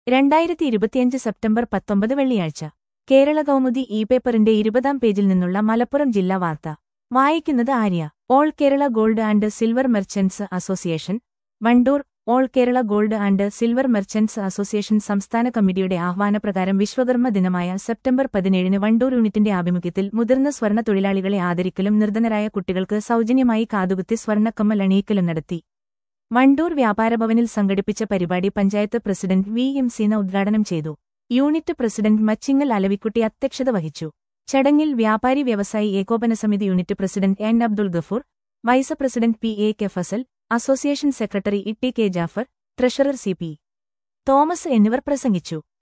രണ്ടായിരത്തി ഇരുപത്തിയഞ്ച് സെപ്റ്റംബർ പത്തൊമ്പത് വെള്ളിയാഴ്ച കേരള കൗമുദി ഇ പേപ്പറിന്റെ ഇരുപതാം പേജിൽ നിന്നുള്ള മലപ്പുറം ജില്ലാ വാർത്ത വായിക്കുന്നത് Arya all Kerala gold and silver merchants association Wandoor all Kerala gold and silver merchants association സംസ്ഥാന കമ്മിറ്റിയുടെ ആഹ്വാനപ്രകാരം വിശ്വകർമ്മ ദിനമായ സെപ്റ്റംബർ പതിനേഴിന് വണ്ടൂർ യൂണിറ്റിന്റെ ആഭിമുഖ്യത്തിൽ മുതിർന്ന സ്വർണ്ണ തൊഴിലാളികളെ ആദരിക്കലും നിർധനരായ കുട്ടികൾക്ക് സൗജന്യമായി കാതുകുത്തി സ്വർണ്ണക്കമ്മൽ അണിയിക്കലും നടത്തി വണ്ടൂർ വ്യാപാരഭവനിൽ സംഘടിപ്പിച്ച പരിപാടി panchayat president V M Seena ഉദ്ഘാടനം ചെയ്തു യൂണിറ്റ് പ്രസിഡന്റ് മച്ചിങ്ങൽ അലവിക്കുട്ടി അധ്യക്ഷത വഹിച്ചു ചടങ്ങിൽ വ്യാപാരി വ്യവസായി ഏകോപന സമിതി unit president N Abdul Gafoor vice president P A K Fazal association secretary E T K Jafar treasurer C P Thomas എന്നിവർ പ്രസംഗിച്ചു